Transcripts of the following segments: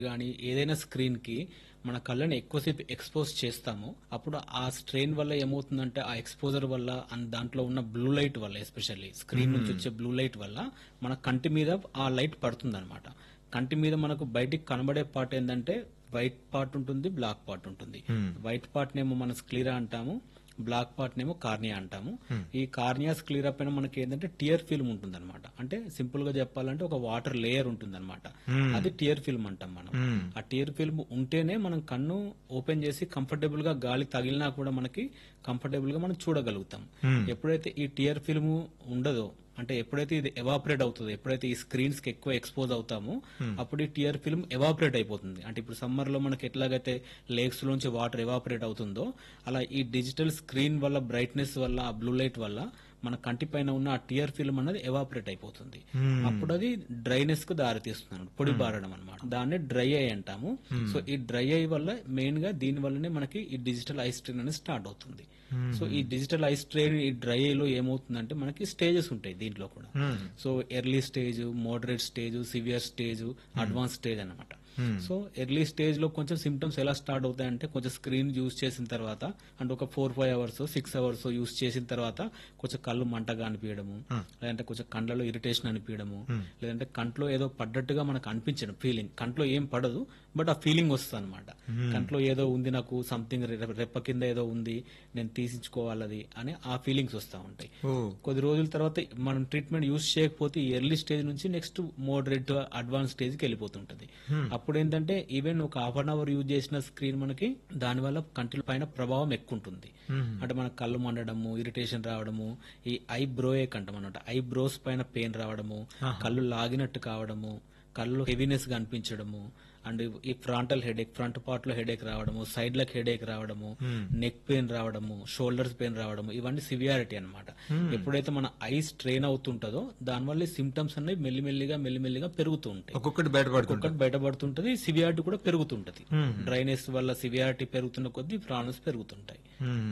కానీ ఏదైనా స్క్రీన్ కి మన కళ్ళని ఎక్కువసేపు ఎక్స్పోజ్ చేస్తామో అప్పుడు ఆ స్ట్రెయిన్ వల్ల ఏమవుతుందంటే ఆ ఎక్స్పోజర్ వల్ల అండ్ దాంట్లో ఉన్న బ్లూ లైట్ వల్ల ఎస్పెషల్లీ స్క్రీన్ నుంచి వచ్చే బ్లూ లైట్ వల్ల మన కంటి మీద ఆ లైట్ పడుతుంది కంటి మీద మనకు బయటికి కనబడే పార్ట్ ఏంటంటే వైట్ పార్ట్ ఉంటుంది బ్లాక్ పార్ట్ ఉంటుంది వైట్ పార్ట్ నేమో మనం స్క్లీరా అంటాము బ్లాక్ పార్ట్ నేమో కార్నియా అంటాము ఈ కార్నియా స్క్లీరా పైన మనకి ఏంటంటే టియర్ ఫిల్మ్ ఉంటుంది అంటే సింపుల్ గా చెప్పాలంటే ఒక వాటర్ లేయర్ ఉంటుంది అది టియర్ ఫిల్మ్ అంటాం మనం ఆ టియర్ ఫిల్మ్ ఉంటేనే మనం కన్ను ఓపెన్ చేసి కంఫర్టబుల్ గా గాలి తగిలినా కూడా మనకి కంఫర్టబుల్ గా మనం చూడగలుగుతాం ఎప్పుడైతే ఈ టియర్ ఫిల్మ్ ఉండదో అంటే ఎప్పుడైతే ఇది ఎవాపరేట్ అవుతుందో ఎప్పుడైతే ఈ స్క్రీన్స్ కి ఎక్కువ ఎక్స్పోజ్ అవుతామో అప్పుడు ఈ టియర్ ఫిల్మ్ ఎవాపరేట్ అయిపోతుంది అంటే ఇప్పుడు సమ్మర్ లో మనకి ఎట్లాగైతే లేక్స్ లోంచి వాటర్ ఎవాపరేట్ అవుతుందో అలా ఈ డిజిటల్ స్క్రీన్ వల్ల బ్రైట్నెస్ వల్ల ఆ బ్లూ లైట్ వల్ల మన కంటి పైన ఉన్న ఆ టియర్ ఫిల్మ్ అనేది ఎవాపరేట్ అయిపోతుంది అప్పుడు అది డ్రైనెస్ కు దారి తీస్తుంది పొడి బారడం అనమాట దాన్ని డ్రై ఐ అంటాము సో ఈ డ్రై ఐ వల్ల మెయిన్ గా దీని వల్లనే మనకి ఈ డిజిటల్ ఐ స్ట్రెయిన్ అనేది స్టార్ట్ అవుతుంది సో ఈ డిజిటల్ ఐ స్ట్రెయిన్ ఈ డ్రై ఐ లో ఏమవుతుందంటే మనకి స్టేజెస్ ఉంటాయి దీంట్లో కూడా so early stage moderate stage severe stage advance stage అన్నమాట సో ఎర్లీ స్టేజ్ లో కొంచెం సిమ్టమ్స్ ఎలా స్టార్ట్ అవుతాయంటే కొంచెం స్క్రీన్ యూజ్ చేసిన తర్వాత అంటే ఒక four five hours six hours use చేసిన తర్వాత కొంచెం కళ్ళు మంటగా అనిపించడము లేదంటే కొంచెం కండ్లలో ఇరిటేషన్ అనిపించడము లేదంటే కంట్లో ఏదో పడ్డట్టుగా మనకు అనిపించడం ఫీలింగ్ కంట్లో ఏం పడదు బట్ ఆ ఫీలింగ్ వస్తుంది అనమాట కంట్లో ఏదో ఉంది నాకు సంథింగ్ రెప్ప కింద ఏదో ఉంది నేను తీసించుకోవాలది అని ఆ ఫీలింగ్స్ వస్తూ ఉంటాయి ఓ కొద్ది రోజుల తర్వాత మనం ట్రీట్మెంట్ యూజ్ చేయకపోతే ఈ ఎర్లీ స్టేజ్ నుంచి నెక్స్ట్ మోడరేట్ అడ్వాన్స్ స్టేజ్ కి వెళ్ళిపోతుంటది అప్పుడు ఏంటంటే ఈవెన్ ఒక హాఫ్ అన్ అవర్ యూజ్ చేసిన స్క్రీన్ మనకి దాని వల్ల కంటి పైన ప్రభావం ఎక్కువ ఉంటుంది అంటే మన కళ్ళు మండడము ఇరిటేషన్ రావడము ఈ ఐ బ్రోయేక్ అంటాం అనమాట ఐ బ్రోస్ పైన పెయిన్ రావడము కళ్ళు లాగినట్టు కావడము కళ్ళు హెవీనెస్ గా అనిపించడము అండ్ ఈ ఫ్రంటల్ హెడేక్ ఫ్రంట్ పార్ట్ లో హెడేక్ రావడము సైడ్ లకు హెడేక్ రావడము నెక్ పెయిన్ రావడము షోల్డర్స్ పెయిన్ రావడము ఇవన్నీ సివియారిటీ అన్నమాట ఎప్పుడైతే మన ఐ స్ట్రెయిన్ అవుతుంటుందో దానివల్ల సిమ్టమ్స్ అనేవి మెల్లిమెల్లిగా మెల్లిమెల్లిగా పెరుగుతూ ఉంటాయి ఒక్కొక్కటి బయటపడుతుంది ఒక్కొక్కటి బయటపడుతుంటది సివియారిటీ కూడా పెరుగుతుంటది డ్రైనెస్ వల్ల సివియారిటీ పెరుగుతున్న కొద్దీ ప్రాబ్లమ్స్ పెరుగుతుంటాయి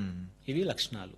ఇవి లక్షణాలు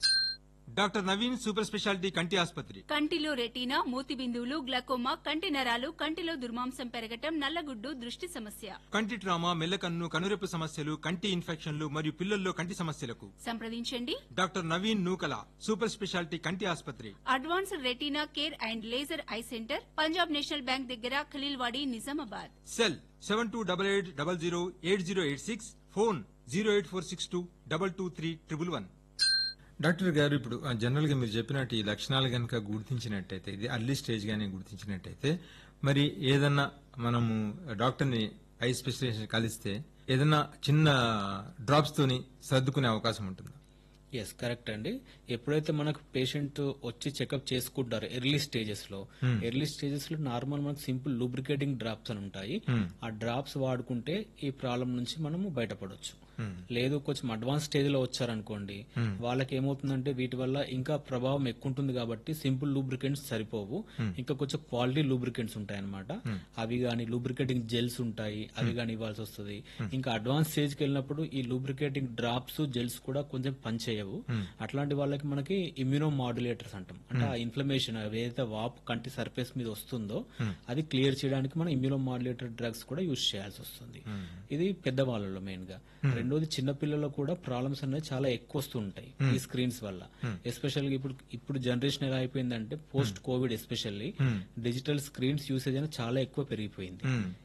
డాక్టర్ నవీన్ సూపర్ స్పెషాలిటీ కంటి ఆసుపత్రి కంటిలో రెటీనా మూతి బిందువులు గ్లకోమా కంటి నరాలు కంటిలో దుర్మాంసం పెరగటం నల్లగుడ్డు దృష్టి సమస్య కంటి ట్రామా మెల్లకన్ను కనురెప్పు సమస్యలు కంటి ఇన్ఫెక్షన్లు మరియు పిల్లల్లో కంటి సమస్యలకు సంప్రదించండి doctor Naveen Nukala super speciality కంటి ఆసుపత్రి advanced retina care and laser eye centre Punjab national bank దగ్గర Khaleelwadi Nizamabad cell seven two double eight double zero eight zero eight six phone zero eight four six two double two three triple one doctor గారు ఇప్పుడు ఆ, general గా మీరు చెప్పినట్టు ఈ లక్షణాలు కనుక గుర్తించినట్టయితే ఇది అర్లీ స్టేజ్ గానే గుర్తించినట్టయితే మరి ఏదన్నా మనము డాక్టర్ని ఐ స్పెషలిస్ట్ కలిస్తే ఏదన్నా చిన్న డ్రాప్స్ తోని సర్దుకునే అవకాశం ఉంటుందా ఎస్ కరెక్ట్ అండి ఎప్పుడైతే మనకు పేషెంట్ వచ్చి చెకప్ చేసుకుంటారో ఎర్లీ స్టేజెస్ లో ఎర్లీ స్టేజెస్ లో నార్మల్ మనకు సింపుల్ లూబ్రికేటింగ్ డ్రాప్స్ అని ఉంటాయి ఆ డ్రాప్స్ వాడుకుంటే ఈ ప్రాబ్లం నుంచి మనము బయటపడవచ్చు లేదు కొంచెం అడ్వాన్స్ స్టేజ్ లో వచ్చారనుకోండి వాళ్ళకి ఏమవుతుందంటే వీటి వల్ల ఇంకా ప్రభావం ఎక్కువ ఉంటుంది కాబట్టి సింపుల్ లూబ్రికెంట్స్ సరిపోవు ఇంకా కొంచెం క్వాలిటీ లూబ్రికెంట్స్ ఉంటాయి అనమాట అవి గాని లూబ్రికేటింగ్ జెల్స్ ఉంటాయి అవి గాని ఇవ్వాల్సి వస్తుంది ఇంకా అడ్వాన్స్ స్టేజ్ కి వెళ్ళినప్పుడు ఈ లూబ్రికేటింగ్ డ్రాప్స్ జెల్స్ కూడా కొంచెం పనిచేయవు అట్లాంటి వాళ్ళకి మనకి ఇమ్యూనో మాడ్యులేటర్స్ అంటాం అంటే ఆ ఇన్ఫ్లమేషన్ ఏదైతే వాపు కంటి సర్ఫేస్ మీద వస్తుందో అది క్లియర్ చేయడానికి మనం ఇమ్యూనో మాడ్యులేటర్ డ్రగ్స్ కూడా యూజ్ చేయాల్సి వస్తుంది ఇది పెద్దవాళ్ళలో మెయిన్ గా రెండోది చిన్న పిల్లల్లో కూడా ప్రాబ్లమ్స్ అనేవి చాలా ఎక్కువ వస్తూ ఉంటాయి ఈ స్క్రీన్స్ వల్ల ఎస్పెషల్ గా ఇప్పుడు ఇప్పుడు జనరేషన్ ఎలా అయిపోయిందంటే post covid especially digital screens usage అనేది చాలా ఎక్కువ పెరిగిపోయింది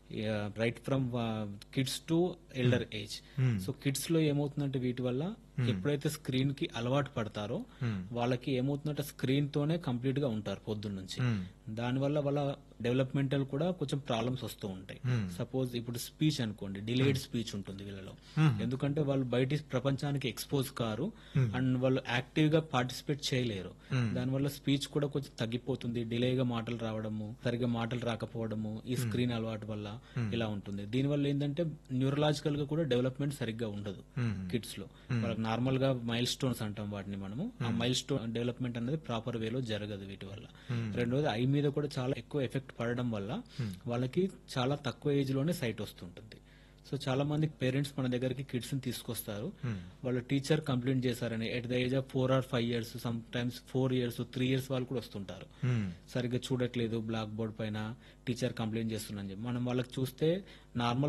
right from kids to elder age so kids లో ఏమవుతుందంటే వీటి వల్ల ఎప్పుడైతే స్క్రీన్ కి అలవాటు పడతారో వాళ్ళకి ఏమవుతుందంటే స్క్రీన్ తోనే కంప్లీట్ గా ఉంటారు పొద్దున్న నుంచి దానివల్ల వాళ్ళ డెవలప్మెంటల్ కూడా కొంచెం ప్రాబ్లమ్స్ వస్తూ ఉంటాయి సపోజ్ ఇప్పుడు స్పీచ్ అనుకోండి డిలేడ్ స్పీచ్ ఉంటుంది వీళ్ళలో ఎందుకంటే వాళ్ళు బయట ప్రపంచానికి ఎక్స్పోజ్ కారు అండ్ వాళ్ళు యాక్టివ్ గా పార్టిసిపేట్ చేయలేరు దానివల్ల స్పీచ్ కూడా కొంచెం తగ్గిపోతుంది డిలేగా మాటలు రావడము సరిగా మాటలు రాకపోవడము ఈ స్క్రీన్ అలవాటు వల్ల ఇలా ఉంటుంది దీనివల్ల ఏంటంటే న్యూరలాజికల్ గా కూడా డెవలప్మెంట్ సరిగ్గా ఉండదు కిడ్స్ లో వాళ్ళకి నార్మల్ గా మైల్ స్టోన్స్ అంటాం వాటిని మనము ఆ మైల్ స్టోన్ డెవలప్మెంట్ అనేది ప్రాపర్ వేలో జరగదు వీటి వల్ల రెండోది ఐ మీద కూడా చాలా ఎక్కువ ఎఫెక్ట్ పడడం వల్ల వాళ్ళకి చాలా తక్కువ ఏజ్ లోనే సైట్ వస్తుంటుంది సో చాలా మంది పేరెంట్స్ మన దగ్గరికి కిడ్స్ ని తీసుకొస్తారు వాళ్ళ టీచర్ కంప్లైంట్ చేశారని at the age of four or five years sometimes four years three years వాళ్ళు కూడా వస్తుంటారు సరిగ్గా చూడట్లేదు బ్లాక్ బోర్డ్ పైన టీచర్ కంప్లైంట్ చేస్తుందని చెప్పి మనం వాళ్ళకి చూస్తే నార్మల్